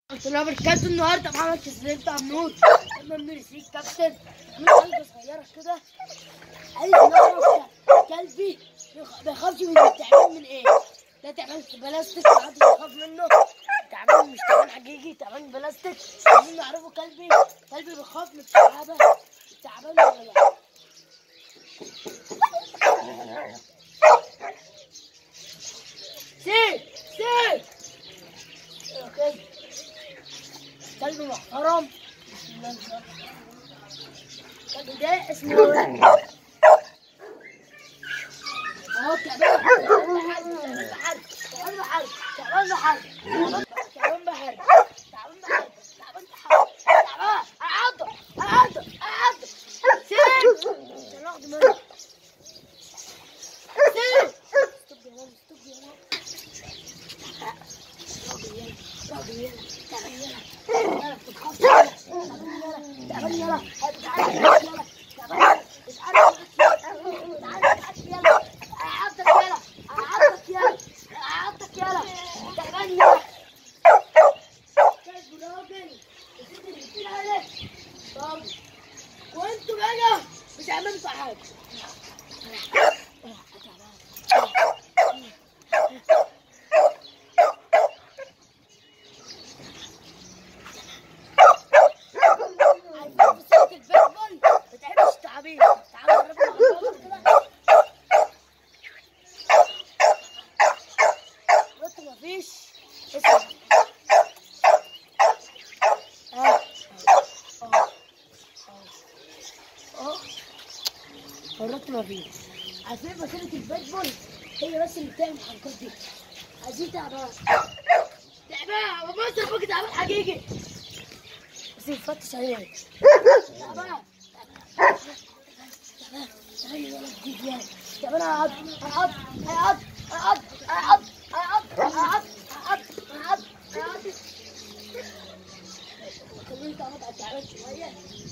قلت له بركات النهارده معانا كسبان بتاع منور اما منور يسيك كابتن من قلبه صغيره كده عايز نعرف كلبي بيخ- بيخافش من التعبان من ايه؟ ده تعبان بلاستيك محدش بيخاف منه تعبان مش تعبان حقيقي تعبان بلاستيك عايزين نعرفه كلبي كلبي بيخاف من التعابه التعبان ولا لا؟ سيب سيب اوكي كلب محترم الكلب ده اسمه اهو تعبان تعبان بحر تعبان بحر تعبان بحر تعبان بحر تعبان بحر تعبان بحر تعبان اعضه اعضه اعضه سيب عشان اخد منه سيب ستوب يا ماما ستوب يا ماما راجل يلا راجل يلا تعبان يلا يلا بتخاف يلا تعبان يلا تعبان يلا تعبان يلا تعبان يلا تعبان يلا اعضك يلا اعضك يلا اعضك يلا تعبان يلا كلب راجل الست اللي بتقول عليه راجل وانتوا بقى مش عملتوا حاجه عارفين في سكة البيسبول ما تعملش تعابين تعالوا نضربهم بالقلم كده بص مفيش اسمع اه اه اه قررت مفيش عارفين مسيرة البيسبول هي بس اللي بتعمل الحركات دي عايزين تعبان تعبان وبص فوق تعبان حقيقي بس يفتش عليه تعبان تعبان تعبان يلا جديد يلا تعبان اقعد اقعد اقعد اقعد اقعد اقعد اقعد اقعد اقعد اقعد خليني اقعد على التعبان شويه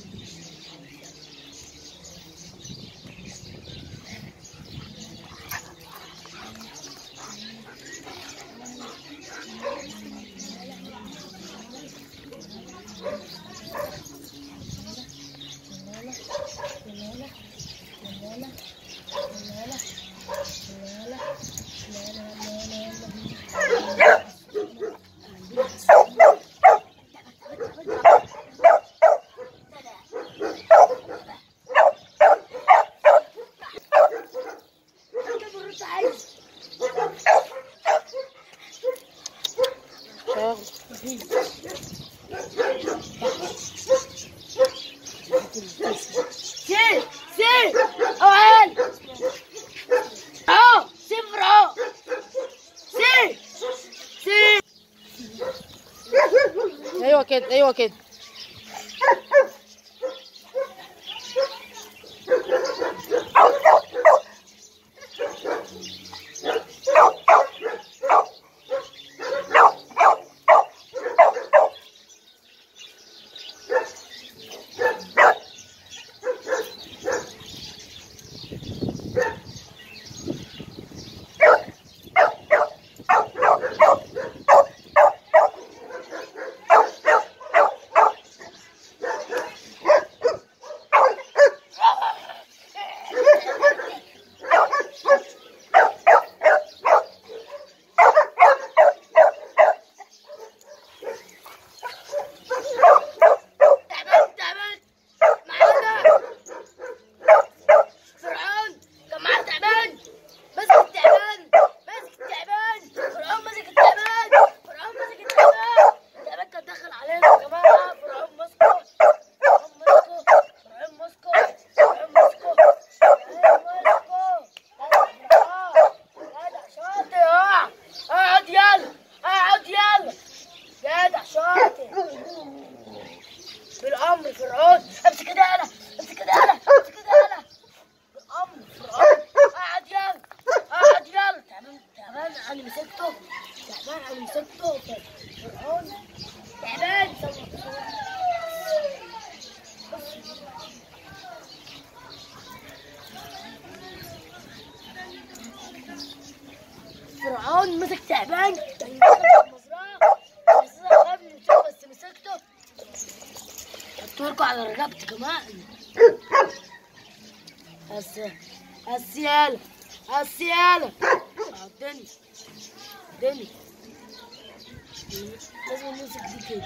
سي سي اوعال اهو صفر اهو سي سي ايوه كده ايوه كده تعبان تعبان معانا فرعون كان معاه تعبان ماسك التعبان ماسك التعبان فرعون ماسك التعبان فرعون ماسك التعبان التعبان كان دخل علينا يا جماعه فرعون ماسكه فرعون ماسكه فرعون ماسكه فرعون ماسكه فرعون ماسكه جدع شاطر اه اقعد يلا اقعد يلا جدع شاطر بالامر فرعون امسك كده انا امسك كده انا امسك كده انا بالامر فرعون قعد يلا قعد يلا تعبان تعبان انا مسكته تعبان انا مسكته فرعون تعبان فرعون مسك تعبان المزرعه المزرعه خاف من الشوكة تركوا على رقبتي كمان بس السيالة السيالة عدني عدني لازم نمسك دي كده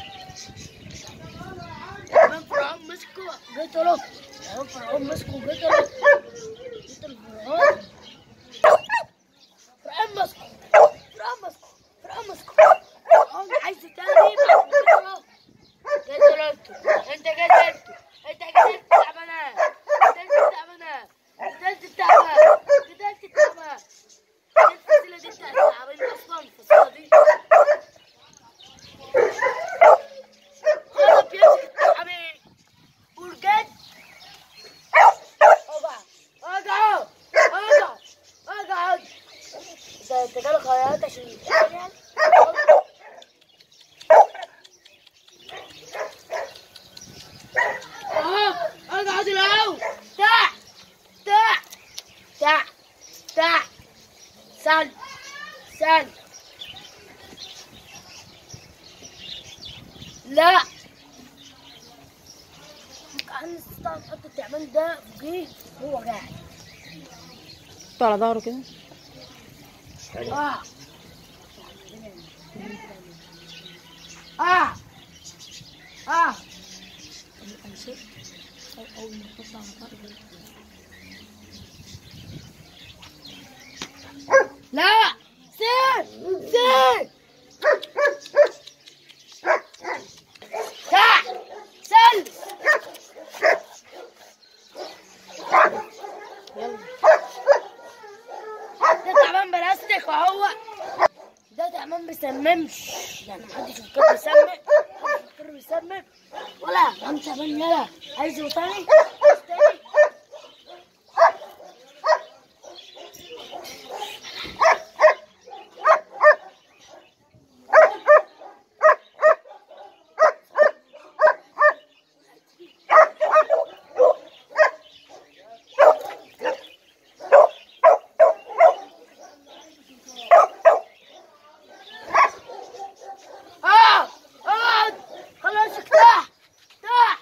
كمان فرعون مسكه قتله كمان فرعون مسكه قتله قتل فرعون فرعون مسكه فرعون مسكه فرعون مسكه فرعون عايز تاني بعد ما قتله قتلته انت قتلته انت قتلت تعبانة قتلت تعبانة قتلت التعبان قتلت التعبان الفصيلة دي بتاعت التعبان اصلا الفصيلة دي غضب يمسك التعبان والجد اقعد اقعد اقعد اقعد انت انت جالك خيارات عشان يعني اه اقعد الاول تع تع تع تع سل سل لا كان استاذ حط التعبان ده فوقيه هو قاعد حطه على ظهره كده اه اه اه لا سير سير تع سل يلا ده تعبان بلاستيك وهو ده تعبان بيسممش يعني محدش يفكر بيسمم محدش يفكر بيسمم ولا عم تعبان يلا عايزه تاني عايز تاني اه اقعد خلاص افتح افتح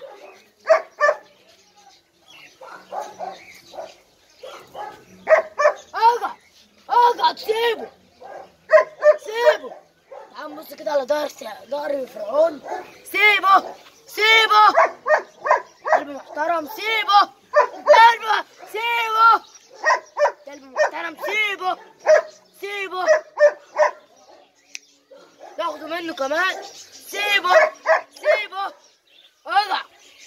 اقعد اقعد سيبه سيبه تعال بص كده على ظهر ظهر فرعون سيبه سيبه قلب محترم سيبه قلبه سيبه قلب محترم سيبه سيبه تاخده منه كمان سيبه سيبه اقع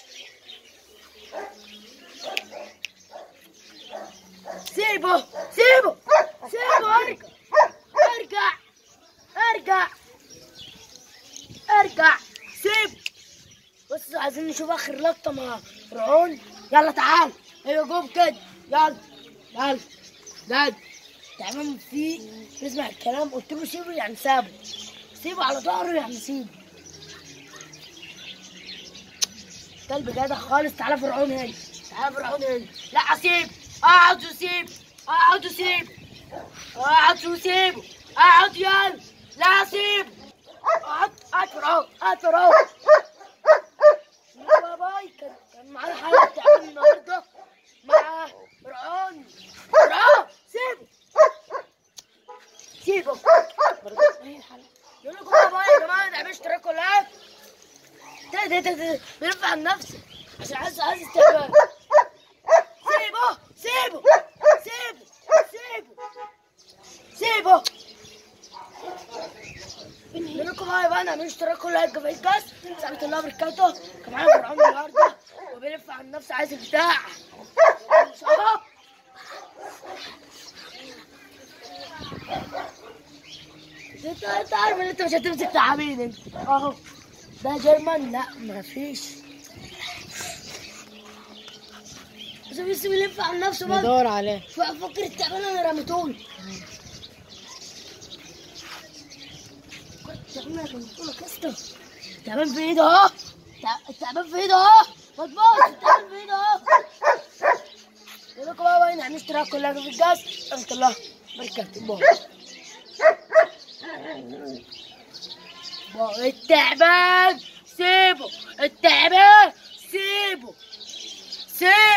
سيبه سيبه سيبه ارجع ارجع ارجع ارجع سيب بص عايزين نشوف اخر لقطه مع فرعون يلا تعال ايوه جوب كده يلا يلا يلا تعمل فيه يسمع الكلام قلت له سيبه يعني سابه سيبه على ظهره يعني سيبه كلب جدع خالص تعالى فرعون هنا تعالى فرعون هنا لا اسيب اقعد وسيب اقعد وسيب اقعد وسيبه اقعد يلا لا اسيب اقعد اقعد فرعون اقعد فرعون يا باي كان كان معانا حلقه تعبان النهارده مع فرعون فرعون سيبه سيبه يقول لكم يا باي يا جماعه ده اشتراك ولا ده ده ده ده بيرفع عن نفسه عشان عايز عايز استقبال سيبه سيبه سيبه سيبه سيبه يقول لكم يا بقى نعمل اشتراك ولايك في الكاس سلامة الله وبركاته كان معانا فرعون النهارده وبيلف عن نفسه عايز البتاع شباب انت انت عارف ان انت مش هتمسك تعابين انت اهو ده جيرمان لا ما فيش بس بس بيلف عن نفسه بقى ندور عليه ففكر التعبان انا رميتهولي التعبان انا رميتهولك يا اسطى التعبان في ايده اهو التع- التعبان في ايده اهو ما تبص التعبان في ايده اهو يقول لكم بقى وين هنشترك كلها في الجاز رحمة الله بركاته باي باي التعبان سيبه التعبان سيبه سيف